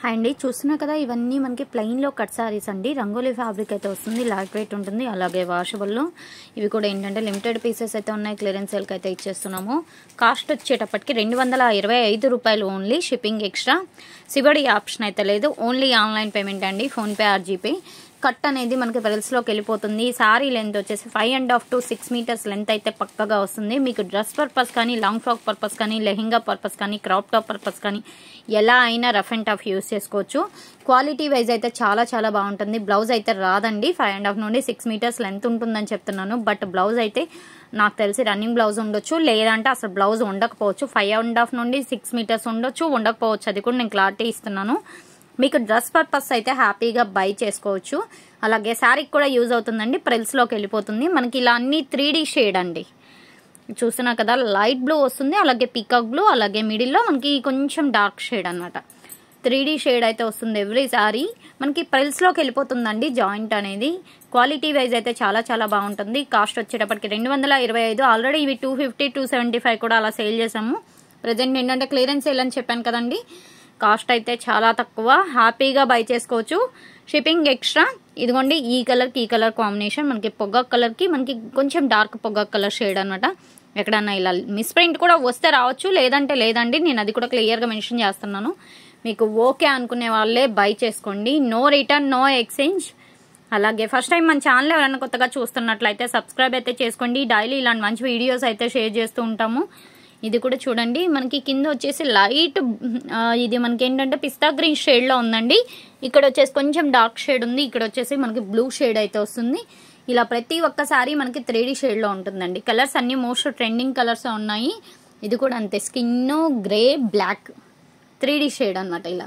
hi అండి చూస్తున్నా కదా ఇవన్నీ మనకి ప్లెయిన్లో కట్ సారీస్ అండి రంగోలీ ఫ్యాబ్రిక్ అయితే వస్తుంది లైట్ వెయిట్ ఉంటుంది అలాగే వాషబుల్లో ఇవి కూడా ఏంటంటే లిమిటెడ్ పీసెస్ అయితే ఉన్నాయి క్లియరెన్స్ సేల్కి అయితే ఇచ్చేస్తున్నాము కాస్ట్ వచ్చేటప్పటికి రెండు వందల ఇరవై ఐదు రూపాయలు ఓన్లీ షిప్పింగ్ ఎక్స్ట్రా సిబడి ఆప్షన్ అయితే లేదు ఓన్లీ ఆన్లైన్ పేమెంట్ అండి ఫోన్పే ఆర్ జీపే కట్ అనేది మనకి పెరల్స్లోకి వెళ్ళిపోతుంది సారీ లెంత్ వచ్చేసి five and half to six metres length అయితే పక్కగా వస్తుంది మీకు డ్రెస్ పర్పస్ కానీ లాంగ్ ఫ్రాక్ పర్పస్ కానీ లెహెంగా పర్పస్ కానీ క్రాప్ టాప్ పర్పస్ కానీ ఎలా అయినా రఫ్ అండ్ టఫ్ యూస్ చేసుకోవచ్చు క్వాలిటీ వైజ్ అయితే చాలా చాలా బాగుంటుంది బ్లౌజ్ అయితే రాదండి ఫైవ్ అండ్ హాఫ్ నుండి సిక్స్ మీటర్స్ లెంత్ ఉంటుందని చెప్తున్నాను బట్ బ్లౌజ్ అయితే నాకు తెలిసి రన్నింగ్ బ్లౌజ్ ఉండొచ్చు లేదంటే అసలు బ్లౌజ్ ఉండకపోవచ్చు ఫైవ్ అండ్ హాఫ్ నుండి సిక్స్ మీటర్స్ ఉండొచ్చు ఉండకపోవచ్చు అది కూడా నేను క్లారిటీ ఇస్తున్నాను మీకు డ్రెస్ పర్పస్ అయితే హ్యాపీగా బై చేసుకోవచ్చు అలాగే శారీకి కూడా యూజ్ అవుతుందండి ప్రెల్స్లోకి వెళ్ళిపోతుంది మనకి ఇలా అన్ని త్రీ షేడ్ అండి చూస్తున్నా కదా లైట్ బ్లూ వస్తుంది అలాగే పీకాక్ బ్లూ అలాగే మిడిల్లో మనకి కొంచెం డార్క్ షేడ్ అనమాట త్రీ షేడ్ అయితే వస్తుంది ఎవ్రీ సారీ మనకి ప్రైల్స్లోకి వెళ్ళిపోతుందండి జాయింట్ అనేది క్వాలిటీ వైజ్ అయితే చాలా చాలా బాగుంటుంది కాస్ట్ వచ్చేటప్పటికి రెండు వందల ఇరవై ఐదు ఆల్రెడీ ఇవి two fifty two seventy five కూడా అలా సేల్ చేసాము ప్రజెంట్ ఏంటంటే క్లియరెన్స్ సేల్ అని చెప్పాను కదండి కాస్ట్ అయితే చాలా తక్కువ హ్యాపీగా బై చేసుకోవచ్చు షిప్పింగ్ ఎక్స్ట్రా ఇదిగోండి ఈ కలర్కి ఈ కలర్ కాంబినేషన్ మనకి పొగాక్ కలర్కి మనకి కొంచెం డార్క్ పొగాక్ కలర్ షేడ్ అనమాట ఎక్కడన్నా ఇలా మిస్ప్రింట్ కూడా వస్తే రావచ్చు లేదంటే లేదండి నేను అది కూడా క్లియర్గా మెన్షన్ చేస్తున్నాను మీకు ఓకే అనుకునే వాళ్ళే బై చేసుకోండి నో రిటర్న్ నో ఎక్స్చేంజ్ అలాగే ఫస్ట్ టైం మన ఛానల్ ఎవరైనా కొత్తగా చూస్తున్నట్లయితే సబ్స్క్రైబ్ అయితే చేసుకోండి డైలీ ఇలాంటి మంచి వీడియోస్ అయితే షేర్ చేస్తూ ఉంటాము ఇది కూడా చూడండి మనకి కింద వచ్చేసి లైట్ ఇది మనకి ఏంటంటే పిస్తా గ్రీన్ షేడ్లో ఉందండి ఇక్కడ వచ్చేసి కొంచెం డార్క్ షేడ్ ఉంది ఇక్కడ వచ్చేసి మనకి బ్లూ షేడ్ అయితే వస్తుంది ఇలా ప్రతి ఒక్కసారి మనకి త్రీ డీ షేడ్లో ఉంటుందండి కలర్స్ అన్ని మోస్ట్ ట్రెండింగ్ కలర్స్ ఉన్నాయి ఇది కూడా అంతే skin grey black three D shade అనమాట ఇలా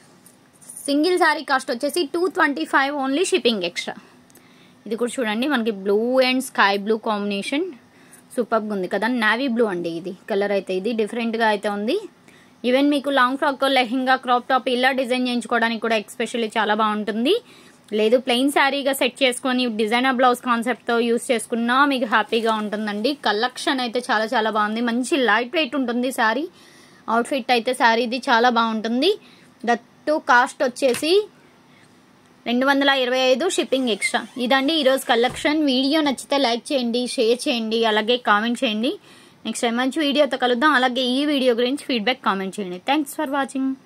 సింగిల్ శారీ కాస్ట్ వచ్చేసి two twenty five only shipping extra ఇది కూడా చూడండి మనకి blue and sky blue combination సూపర్గా ఉంది కదా నావీ బ్లూ అండి ఇది కలర్ అయితే ఇది డిఫరెంట్గా అయితే ఉంది ఈవెన్ మీకు long frock lehenga crop top ఇలా డిజైన్ చేయించుకోవడానికి కూడా ఎక్స్పెషల్లీ చాలా బాగుంటుంది లేదు ప్లెయిన్ శారీగా సెట్ చేసుకొని డిజైనర్ బ్లౌజ్ కాన్సెప్ట్తో యూస్ చేసుకున్నా మీకు హ్యాపీగా ఉంటుందండి కలెక్షన్ అయితే చాలా చాలా బాగుంది మంచి లైట్ వెయిట్ ఉంటుంది శారీ అవుట్ఫిట్ అయితే శారీది చాలా బాగుంటుంది దట్టు కాస్ట్ వచ్చేసి రెండు వందల ఇరవై ఐదు షిప్పింగ్ ఎక్స్ట్రా ఇదండి ఈరోజు కలెక్షన్ వీడియో నచ్చితే లైక్ చేయండి షేర్ చేయండి అలాగే కామెంట్ చేయండి నెక్స్ట్ టైం మంచి వీడియోతో కలుద్దాం అలాగే ఈ వీడియో గురించి ఫీడ్బ్యాక్ కామెంట్ చేయండి థ్యాంక్స్ ఫర్ వాచింగ్